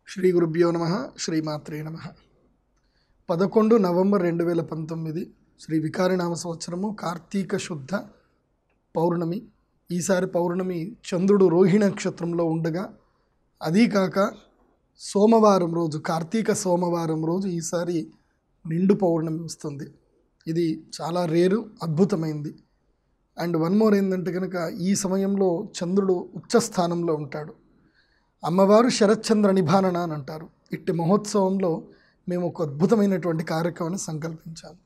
శ్రీ గురుభ్యో నమ శ్రీమాత్రే నమ పదకొండు నవంబర్ రెండు వేల పంతొమ్మిది శ్రీ వికారినామ సంవత్సరము కార్తీక శుద్ధ పౌర్ణమి ఈసారి పౌర్ణమి చంద్రుడు రోహిణి నక్షత్రంలో ఉండగా అదీ కాక సోమవారం రోజు కార్తీక సోమవారం రోజు ఈసారి నిండు పౌర్ణమి వస్తుంది ఇది చాలా రేరు అద్భుతమైంది అండ్ వన్ మోర్ ఏంటంటే కనుక ఈ సమయంలో చంద్రుడు ఉచ్చ స్థానంలో ఉంటాడు అమ్మవారు శరత్చంద్ర నిభానన అని అంటారు ఇట్టి మహోత్సవంలో మేము ఒక అద్భుతమైనటువంటి కార్యక్రమాన్ని సంకల్పించాము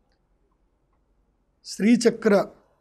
శ్రీచక్ర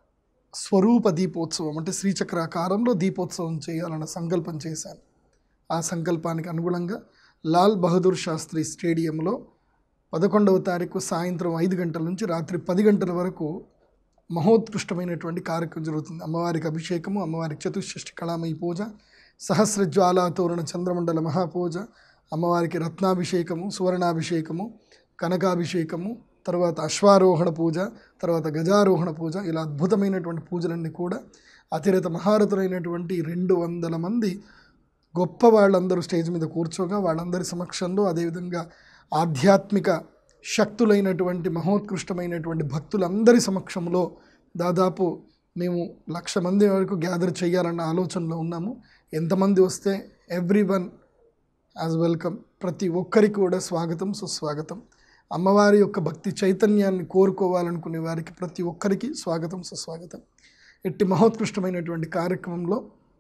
స్వరూప దీపోత్సవం అంటే శ్రీచక్ర ఆకారంలో దీపోత్సవం చేయాలన్న సంకల్పం చేశాను ఆ సంకల్పానికి అనుగుణంగా లాల్ బహదూర్ శాస్త్రి స్టేడియంలో పదకొండవ తారీఖు సాయంత్రం ఐదు గంటల నుంచి రాత్రి పది గంటల వరకు మహోత్కృష్టమైనటువంటి కార్యక్రమం జరుగుతుంది అమ్మవారికి అభిషేకము అమ్మవారికి చతుషష్ఠి కళామయి పూజ సహస్రజ్వాలా తోరణ చంద్రమండల మహాపూజ అమ్మవారికి రత్నాభిషేకము సువర్ణాభిషేకము కనకాభిషేకము తర్వాత అశ్వారోహణ పూజ తర్వాత గజారోహణ పూజ ఇలా అద్భుతమైనటువంటి పూజలన్నీ కూడా అతిరత మహారథులైనటువంటి రెండు వందల మంది గొప్ప వాళ్ళందరూ స్టేజ్ మీద కూర్చోగా వాళ్ళందరి సమక్షంలో అదేవిధంగా ఆధ్యాత్మిక శక్తులైనటువంటి మహోత్కృష్టమైనటువంటి భక్తులందరి సమక్షంలో దాదాపు మేము లక్ష మంది వరకు గ్యాదర్ చేయాలన్న ఆలోచనలో ఉన్నాము ఎంతమంది వస్తే ఎవ్రీ వన్ యాజ్ వెల్కమ్ ప్రతి ఒక్కరికి కూడా స్వాగతం సుస్వాగతం అమ్మవారి యొక్క భక్తి చైతన్యాన్ని కోరుకోవాలనుకునే వారికి ప్రతి ఒక్కరికి స్వాగతం సుస్వాగతం ఎట్టి మహోత్కృష్టమైనటువంటి కార్యక్రమంలో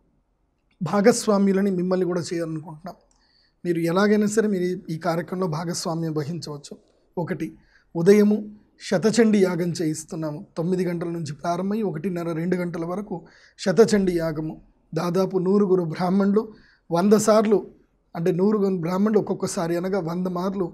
భాగస్వామ్యులని మిమ్మల్ని కూడా చేయాలనుకుంటున్నాం మీరు ఎలాగైనా సరే మీరు ఈ కార్యక్రమంలో భాగస్వామ్యం వహించవచ్చు ఒకటి ఉదయము శతచండి యాగం చేయిస్తున్నాము తొమ్మిది గంటల నుంచి ప్రారంభమై ఒకటిన్నర రెండు గంటల వరకు శతచండి యాగము దాదాపు నూరుగురు బ్రాహ్మణులు వంద సార్లు అంటే నూరుగురు బ్రాహ్మణులు ఒక్కొక్కసారి అనగా వంద మార్లు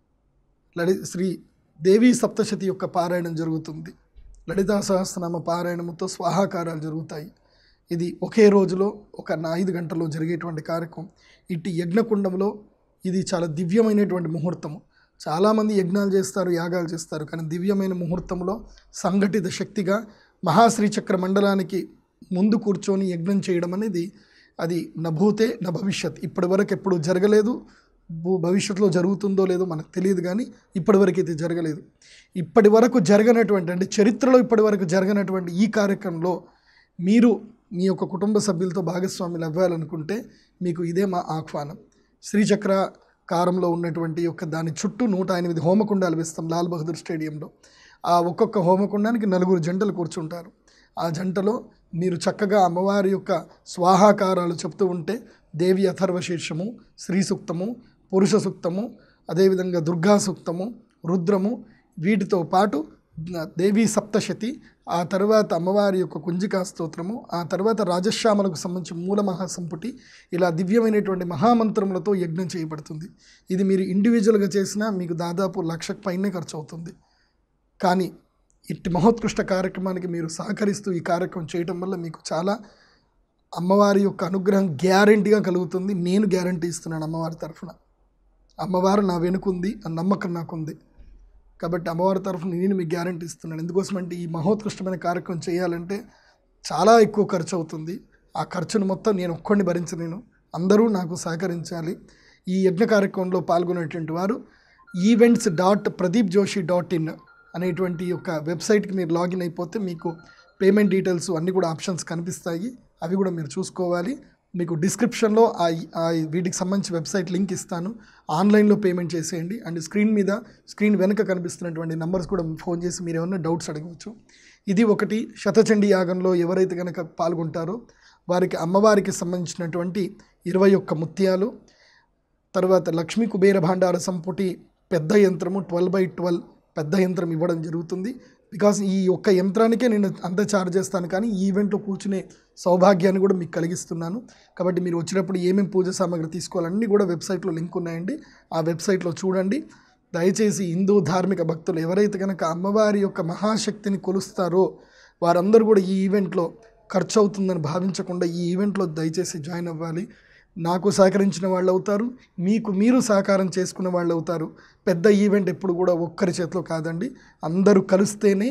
లలి శ్రీ దేవీ సప్తశతి యొక్క పారాయణం జరుగుతుంది లలితా సహస్రనామ పారాయణముతో స్వాహాకారాలు జరుగుతాయి ఇది ఒకే రోజులో ఒక నా ఐదు గంటల్లో జరిగేటువంటి కార్యక్రమం ఇట్టి యజ్ఞకుండంలో ఇది చాలా దివ్యమైనటువంటి ముహూర్తము చాలామంది యజ్ఞాలు చేస్తారు యాగాలు చేస్తారు కానీ దివ్యమైన ముహూర్తంలో సంఘటిత శక్తిగా మహాశ్రీచక్ర మండలానికి ముందు కూర్చొని యజ్ఞం చేయడం అనేది అది నభూతే న భవిష్యత్ ఇప్పటి వరకు ఎప్పుడు జరగలేదు భూ- భవిష్యత్తులో జరుగుతుందో లేదో మనకు తెలియదు కానీ ఇప్పటి వరకు ఇది జరగలేదు ఇప్పటి వరకు జరగనటువంటి అంటే చరిత్రలో ఇప్పటి వరకు జరగనటువంటి ఈ కార్యక్రమంలో మీరు మీ యొక్క కుటుంబ సభ్యులతో భాగస్వాములు అవ్వాలనుకుంటే మీకు ఇదే మా ఆహ్వానం శ్రీచక్ర కారంలో ఉన్నటువంటి యొక్క దాని చుట్టూ నూట ఎనిమిది హోమకుండాలు వేస్తాం లాల్ బహదూర్ స్టేడియంలో ఆ ఒక్కొక్క హోమకుండానికి నలుగురు జంటలు కూర్చుంటారు ఆ జంటలో మీరు చక్కగా అమ్మవారి యొక్క స్వాహాకారాలు చెప్తూ ఉంటే దేవి అథర్వశీర్షము శ్రీ సూక్తము పురుష సూక్తము అదేవిధంగా దుర్గా సూక్తము రుద్రము వీటితో పాటు దేవీ సప్తశతి ఆ తర్వాత అమ్మవారి యొక్క కుంజికా స్తోత్రము ఆ తర్వాత రాజశ్యామలకు సంబంధించి మూల మహాసంపుటి ఇలా దివ్యమైనటువంటి మహామంత్రములతో యజ్ఞం చేయబడుతుంది ఇది మీరు ఇండివిజువల్గా చేసినా మీకు దాదాపు లక్షకు పైనే ఖర్చు అవుతుంది కానీ ఇట్టి మహోత్కృష్ట కార్యక్రమానికి మీరు సహకరిస్తూ ఈ కార్యక్రమం చేయటం వల్ల మీకు చాలా అమ్మవారి యొక్క అనుగ్రహం గ్యారంటీగా కలుగుతుంది నేను గ్యారంటీ ఇస్తున్నాను అమ్మవారి తరఫున అమ్మవారు నా వెనుకుంది ఆ నమ్మకం నాకుంది కాబట్టి అమ్మవారి తరఫున నేను మీకు గ్యారంటీ ఇస్తున్నాను ఎందుకోసమంటే ఈ మహోత్కృష్టమైన కార్యక్రమం చేయాలంటే చాలా ఎక్కువ ఖర్చు అవుతుంది ఆ ఖర్చును మొత్తం నేను ఒక్కడిని భరించలేను అందరూ నాకు సహకరించాలి ఈ యజ్ఞ కార్యక్రమంలో పాల్గొనేటువంటి వారు events dot Pradeep Joshi dot in అనేటువంటి యొక్క వెబ్సైట్కి మీరు లాగిన్ అయిపోతే మీకు పేమెంట్ డీటెయిల్స్ అన్నీ కూడా ఆప్షన్స్ కనిపిస్తాయి అవి కూడా మీరు చూసుకోవాలి మీకు డిస్క్రిప్షన్లో ఆ ఆ వీటికి సంబంధించి వెబ్సైట్ లింక్ ఇస్తాను ఆన్లైన్లో పేమెంట్ చేసేయండి అండ్ స్క్రీన్ మీద స్క్రీన్ వెనుక కనిపిస్తున్నటువంటి నెంబర్స్ కూడా ఫోన్ చేసి మీరు ఏమైనా డౌట్స్ అడగవచ్చు ఇది ఒకటి శతచండీ యాగంలో ఎవరైతే కనుక పాల్గొంటారో వారికి అమ్మవారికి సంబంధించినటువంటి ఇరవై ఒక్క ముత్యాలు తర్వాత లక్ష్మీ కుబేర భాండార సంపుటి పెద్ద యంత్రము ట్వెల్వ్ బై ట్వెల్వ్ పెద్ద యంత్రం ఇవ్వడం జరుగుతుంది బికాస్ ఈ ఒక్క యంత్రానికే నేను అంత ఛార్జ్ చేస్తాను కానీ ఈ ఈవెంట్లో కూర్చునే సౌభాగ్యాన్ని కూడా మీకు కలిగిస్తున్నాను కాబట్టి మీరు వచ్చినప్పుడు ఏమేమి పూజ సామాగ్రి తీసుకోవాలన్నీ కూడా వెబ్సైట్లో లింక్ ఉన్నాయండి ఆ వెబ్సైట్లో చూడండి దయచేసి హిందూ ధార్మిక భక్తులు ఎవరైతే కనుక అమ్మవారి యొక్క మహాశక్తిని కొలుస్తారో వారందరూ కూడా ఈ ఈవెంట్లో ఖర్చు అవుతుందని భావించకుండా ఈ ఈవెంట్లో దయచేసి జాయిన్ అవ్వాలి నాకు సహకరించిన వాళ్ళు అవుతారు మీకు మీరు సహకారం చేసుకున్న వాళ్ళు అవుతారు పెద్ద ఈవెంట్ ఎప్పుడు కూడా ఒక్కరి చేతిలో కాదండి అందరూ కలిస్తేనే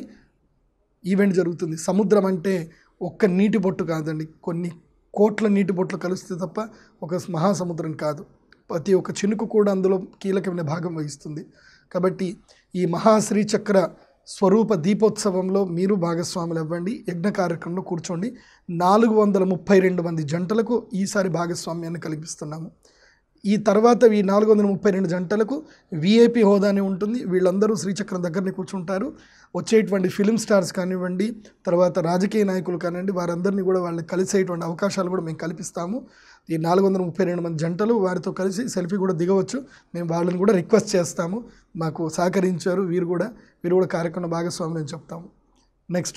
ఈవెంట్ జరుగుతుంది సముద్రం అంటే ఒక్క నీటి బొట్టు కాదండి కొన్ని కోట్ల నీటి బొట్లు కలిస్తే తప్ప ఒక మహాసముద్రం కాదు ప్రతి ఒక్క చినుకు కూడా అందులో కీలకమైన భాగం వహిస్తుంది కాబట్టి ఈ మహాశ్రీచక్ర స్వరూప దీపోత్సవంలో మీరు భాగస్వాములు అవ్వండి యజ్ఞ కార్యక్రమంలో కూర్చోండి నాలుగు వందల ముప్పై రెండు మంది జంటలకు ఈసారి భాగస్వామ్యాన్ని కల్పిస్తున్నాము ఈ తర్వాత ఈ నాలుగు వందల ముప్పై రెండు జంటలకు విఐపి హోదానే ఉంటుంది వీళ్ళందరూ శ్రీచక్రం దగ్గరనే కూర్చుంటారు వచ్చేటువంటి ఫిలిం స్టార్స్ కానివ్వండి తర్వాత రాజకీయ నాయకులు కానివ్వండి వారందరినీ కూడా వాళ్ళని కలిసేటువంటి అవకాశాలు కూడా మేము కల్పిస్తాము ఈ నాలుగు వందల ముప్పై రెండు మంది జంటలు వారితో కలిసి సెల్ఫీ కూడా దిగవచ్చు మేము వాళ్ళని కూడా రిక్వెస్ట్ చేస్తాము మాకు సహకరించారు వీరు కూడా వీరు కూడా కార్యక్రమ భాగస్వాములు అని చెప్తాము నెక్స్ట్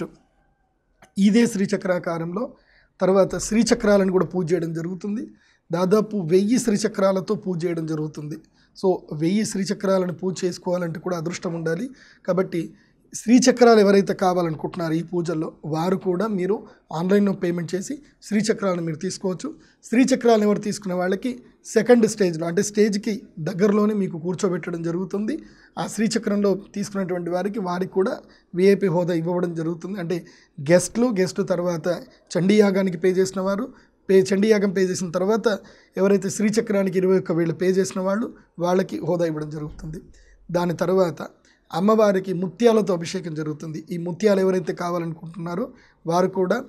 ఇదే శ్రీచక్రాకారంలో తర్వాత శ్రీచక్రాలను కూడా పూజ చేయడం జరుగుతుంది దాదాపు వెయ్యి శ్రీచక్రాలతో పూజ చేయడం జరుగుతుంది సో వెయ్యి శ్రీచక్రాలను పూజ చేసుకోవాలంటే కూడా అదృష్టం ఉండాలి కాబట్టి శ్రీచక్రాలు ఎవరైతే కావాలనుకుంటున్నారో ఈ పూజల్లో వారు కూడా మీరు ఆన్లైన్లో పేమెంట్ చేసి శ్రీచక్రాలను మీరు తీసుకోవచ్చు శ్రీచక్రాలను ఎవరు తీసుకున్న వాళ్ళకి సెకండ్ స్టేజ్లో అంటే స్టేజ్కి దగ్గరలోనే మీకు కూర్చోబెట్టడం జరుగుతుంది ఆ శ్రీచక్రంలో తీసుకున్నటువంటి వారికి వారికి కూడా విఐపి హోదా ఇవ్వడం జరుగుతుంది అంటే గెస్ట్లు గెస్ట్ తర్వాత చండీయాగానికి పే చేసిన వారు పే చండీయాగం పే చేసిన తర్వాత ఎవరైతే శ్రీచక్రానికి ఇరవై ఒక్క వేలు పే చేసిన వాళ్ళు వాళ్ళకి హోదా ఇవ్వడం జరుగుతుంది దాని తర్వాత అమ్మవారికి ముత్యాలతో అభిషేకం జరుగుతుంది ఈ ముత్యాలు ఎవరైతే కావాలనుకుంటున్నారో వారు కూడా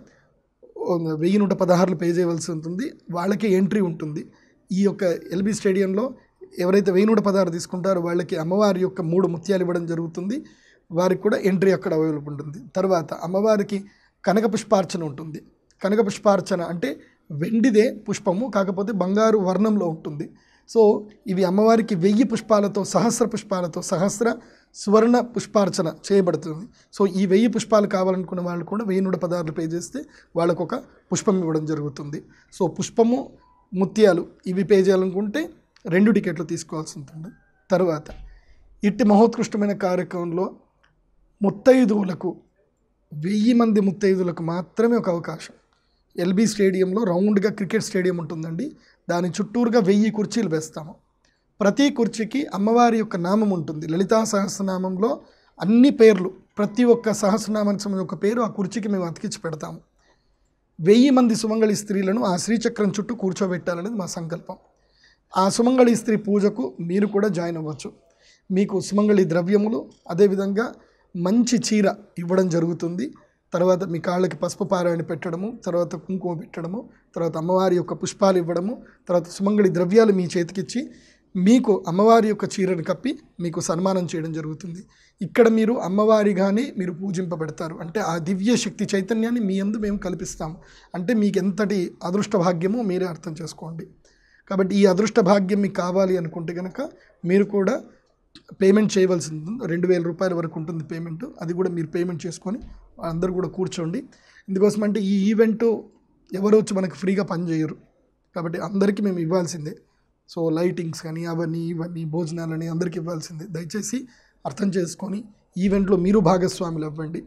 వెయ్యి నూట పదహారులు పే చేయవలసి ఉంటుంది వాళ్ళకి ఎంట్రీ ఉంటుంది ఈ యొక్క ఎల్బీ స్టేడియంలో ఎవరైతే వెయ్యి నూట పదహారు తీసుకుంటారో వాళ్ళకి అమ్మవారి యొక్క మూడు ముత్యాలు ఇవ్వడం జరుగుతుంది వారికి కూడా ఎంట్రీ అక్కడ అవైలబుల్ ఉంటుంది తర్వాత అమ్మవారికి కనక పుష్పార్చన ఉంటుంది కనక పుష్పార్చన అంటే వెండిదే పుష్పము కాకపోతే బంగారు వర్ణంలో ఉంటుంది సో ఇవి అమ్మవారికి వెయ్యి పుష్పాలతో సహస్ర పుష్పాలతో సహస్ర సువర్ణ పుష్పార్చన చేయబడుతుంది సో ఈ వెయ్యి పుష్పాలు కావాలనుకున్న వాళ్ళు కూడా వెయ్యి నూట పదార్లు పే చేస్తే వాళ్ళకు ఒక పుష్పం ఇవ్వడం జరుగుతుంది సో పుష్పము ముత్యాలు ఇవి పే చేయాలనుకుంటే రెండు టికెట్లు తీసుకోవాల్సి ఉంటుంది తర్వాత ఇట్టి మహోత్కృష్టమైన కార్యక్రమంలో ముత్తైదువులకు వెయ్యి మంది ముత్తైదులకు మాత్రమే ఒక అవకాశం ఎల్బీ స్టేడియంలో రౌండ్గా క్రికెట్ స్టేడియం ఉంటుందండి దాని చుట్టూరుగా వెయ్యి కుర్చీలు వేస్తాము ప్రతి కుర్చీకి అమ్మవారి యొక్క నామం ఉంటుంది లలితా సహస్రనామంలో అన్ని పేర్లు ప్రతి ఒక్క సహస్రనామానికి సంబంధించిన ఒక పేరు ఆ కుర్చీకి మేము అతికించి పెడతాము వెయ్యి మంది సుమంగళి స్త్రీలను ఆ శ్రీచక్రం చుట్టూ కూర్చోబెట్టాలనేది మా సంకల్పం ఆ సుమంగళి స్త్రీ పూజకు మీరు కూడా జాయిన్ అవ్వచ్చు మీకు సుమంగళి ద్రవ్యములు అదేవిధంగా మంచి చీర ఇవ్వడం జరుగుతుంది తర్వాత మీ కాళ్ళకి పసుపు పారాయణ పెట్టడము తర్వాత కుంకుమ పెట్టడము తర్వాత అమ్మవారి యొక్క పుష్పాలు ఇవ్వడము తర్వాత సుమంగళి ద్రవ్యాలు మీ చేతికిచ్చి మీకు అమ్మవారి యొక్క చీరను కప్పి మీకు సన్మానం చేయడం జరుగుతుంది ఇక్కడ మీరు అమ్మవారిగానే మీరు పూజింపబడతారు అంటే ఆ దివ్య శక్తి చైతన్యాన్ని మీ అందు మేము కల్పిస్తాము అంటే మీకు ఎంతటి అదృష్ట భాగ్యమో మీరే అర్థం చేసుకోండి కాబట్టి ఈ అదృష్ట భాగ్యం మీకు కావాలి అనుకుంటే కనుక మీరు కూడా పేమెంట్ చేయవలసి ఉంటుంది రెండు వేల రూపాయల వరకు ఉంటుంది పేమెంట్ అది కూడా మీరు పేమెంట్ చేసుకొని అందరూ కూడా కూర్చోండి ఎందుకోసం అంటే ఈ ఈవెంట్ ఎవరు వచ్చి మనకు ఫ్రీగా పనిచేయరు కాబట్టి అందరికీ మేము ఇవ్వాల్సిందే సో లైటింగ్స్ కానీ అవన్నీ ఇవన్నీ భోజనాలని అందరికీ ఇవ్వాల్సిందే దయచేసి అర్థం చేసుకొని ఈవెంట్లో మీరు భాగస్వాములు అవ్వండి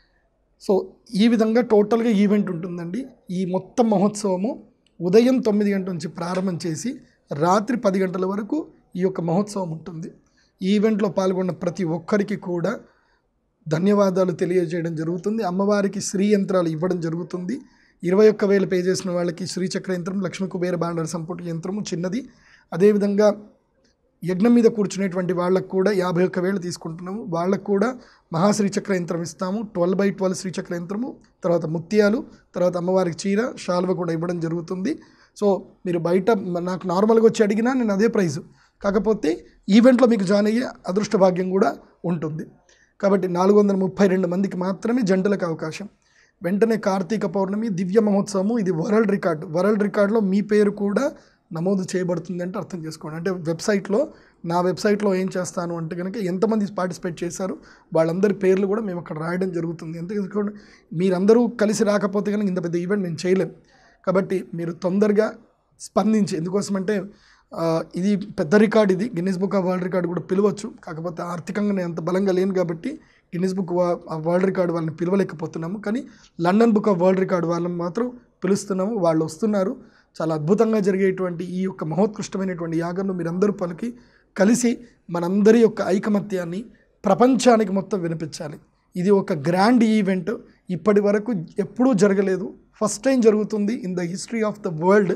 సో ఈ విధంగా టోటల్గా ఈవెంట్ ఉంటుందండి ఈ మొత్తం మహోత్సవము ఉదయం తొమ్మిది గంటల నుంచి ప్రారంభం చేసి రాత్రి పది గంటల వరకు ఈ యొక్క మహోత్సవం ఉంటుంది ఈ ఈవెంట్లో పాల్గొన్న ప్రతి ఒక్కరికి కూడా ధన్యవాదాలు తెలియజేయడం జరుగుతుంది అమ్మవారికి శ్రీ యంత్రాలు ఇవ్వడం జరుగుతుంది ఇరవై ఒక్క వేలు పే చేసిన వాళ్ళకి శ్రీచక్ర యంత్రం లక్ష్మీ కుబేర భాండార సంపుటి యంత్రము చిన్నది అదేవిధంగా యజ్ఞం మీద కూర్చునేటువంటి వాళ్ళకు కూడా యాభై ఒక్క వేలు తీసుకుంటున్నాము వాళ్ళకు కూడా మహాశ్రీచక్ర యంత్రం ఇస్తాము ట్వెల్వ్ బై ట్వెల్వ్ శ్రీచక్ర యంత్రము తర్వాత ముత్యాలు తర్వాత అమ్మవారికి చీర షాల్వ కూడా ఇవ్వడం జరుగుతుంది సో మీరు బయట నాకు నార్మల్గా వచ్చి అడిగినా నేను అదే ప్రైజు కాకపోతే ఈవెంట్లో మీకు జాయిన్ అయ్యే అదృష్ట భాగ్యం కూడా ఉంటుంది కాబట్టి నాలుగు వందల ముప్పై రెండు మందికి మాత్రమే జంటలకు అవకాశం వెంటనే కార్తీక పౌర్ణమి దివ్య మహోత్సవము ఇది వరల్డ్ రికార్డ్ వరల్డ్ రికార్డులో మీ పేరు కూడా నమోదు చేయబడుతుంది అంటే అర్థం చేసుకోండి అంటే వెబ్సైట్లో నా వెబ్సైట్లో ఏం చేస్తాను అంటే కనుక ఎంతమంది పార్టిసిపేట్ చేశారు వాళ్ళందరి పేర్లు కూడా మేము అక్కడ రాయడం జరుగుతుంది ఎందుకంటే మీరందరూ కలిసి రాకపోతే కనుక ఇంత పెద్ద ఈవెంట్ మేము చేయలేం కాబట్టి మీరు తొందరగా స్పందించి ఎందుకోసమంటే ఆ, ఇది పెద్ద రికార్డ్ ఇది Guinness book of world record కూడా పిలవచ్చు కాకపోతే ఆర్థికంగా నేను అంత బలంగా లేను కాబట్టి Guinness book of world record వాళ్ళని పిలవలేకపోతున్నాము కానీ London book of world record వాళ్ళని మాత్రం పిలుస్తున్నాము వాళ్ళు వస్తున్నారు చాలా అద్భుతంగా జరిగేటువంటి ఈ యొక్క మహోత్కృష్టమైనటువంటి యాగంలో మీరందరూ పలికి కలిసి మనందరి యొక్క ఐకమత్యాన్ని ప్రపంచానికి మొత్తం వినిపించాలి ఇది ఒక గ్రాండ్ ఈవెంట్ ఇప్పటి వరకు ఎప్పుడూ జరగలేదు ఫస్ట్ టైం జరుగుతుంది in the history of the world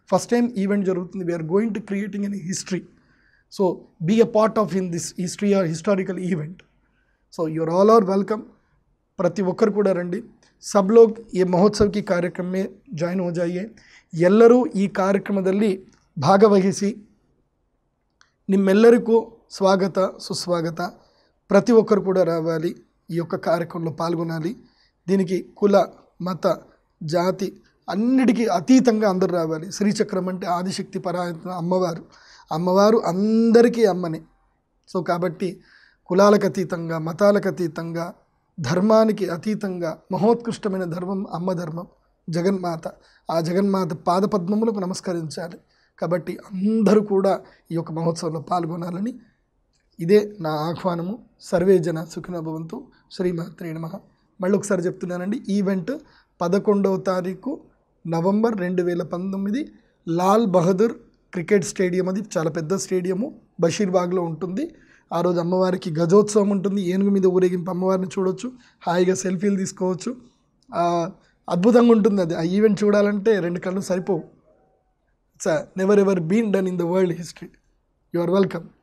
first time event జరుగుతుంది we are going to creating an history so be a part of in this history are historical event so you are all are welcome ಪ್ರತಿ ಒಕ್ಕರು ಕೂಡ ರಂಡಿ ಸಬ್ ಲೋಗ್ ಈ ಮಹೋತ್ಸವಕ್ಕೆ ಕಾರ್ಯಕ್ರಮ join ಹೋ ಜಾಯಿಯೇ ಎಲ್ಲರೂ ಈ ಕಾರ್ಯಕ್ರಮದಲ್ಲಿ ಭಾಗವಹಿಸಿ నిమ్మెల్లరికూ స్వాగత సుస్వాగత ప్రతి ఒక్కరు కూడా రావాలి ఈ యొక్క కార్యక్రమంలో పాల్గొనాలి దీనికి కుల మత జాతి అన్నిటికీ అతీతంగా అందరూ రావాలి శ్రీచక్రం అంటే ఆదిశక్తి పరాయణ అమ్మవారు అమ్మవారు అందరికీ అమ్మనే సో కాబట్టి కులాలకు అతీతంగా మతాలకు అతీతంగా ధర్మానికి అతీతంగా మహోత్కృష్టమైన ధర్మం అమ్మ ధర్మం జగన్మాత ఆ జగన్మాత పాదపద్మములకు నమస్కరించాలి కాబట్టి అందరూ కూడా ఈ యొక్క మహోత్సవంలో పాల్గొనాలని ఇదే నా ఆహ్వానము సర్వే జన సుఖిన భవంతు శ్రీమాత్రే నమ మళ్ళీ ఒకసారి చెప్తున్నానండి ఈవెంట్ పదకొండవ తారీఖు నవంబర్ రెండు వేల పంతొమ్మిది లాల్ బహదూర్ క్రికెట్ స్టేడియం అది చాలా పెద్ద స్టేడియము బషీర్బాగ్లో ఉంటుంది ఆ రోజు అమ్మవారికి గజోత్సవం ఉంటుంది ఏనుగు మీద ఊరేగింపు అమ్మవారిని చూడొచ్చు హాయిగా సెల్ఫీలు తీసుకోవచ్చు ఆ, అద్భుతంగా ఉంటుంది అది ఆ ఈవెంట్ చూడాలంటే రెండు కళ్ళు సరిపోవు it's never ever been done in the world history you are welcome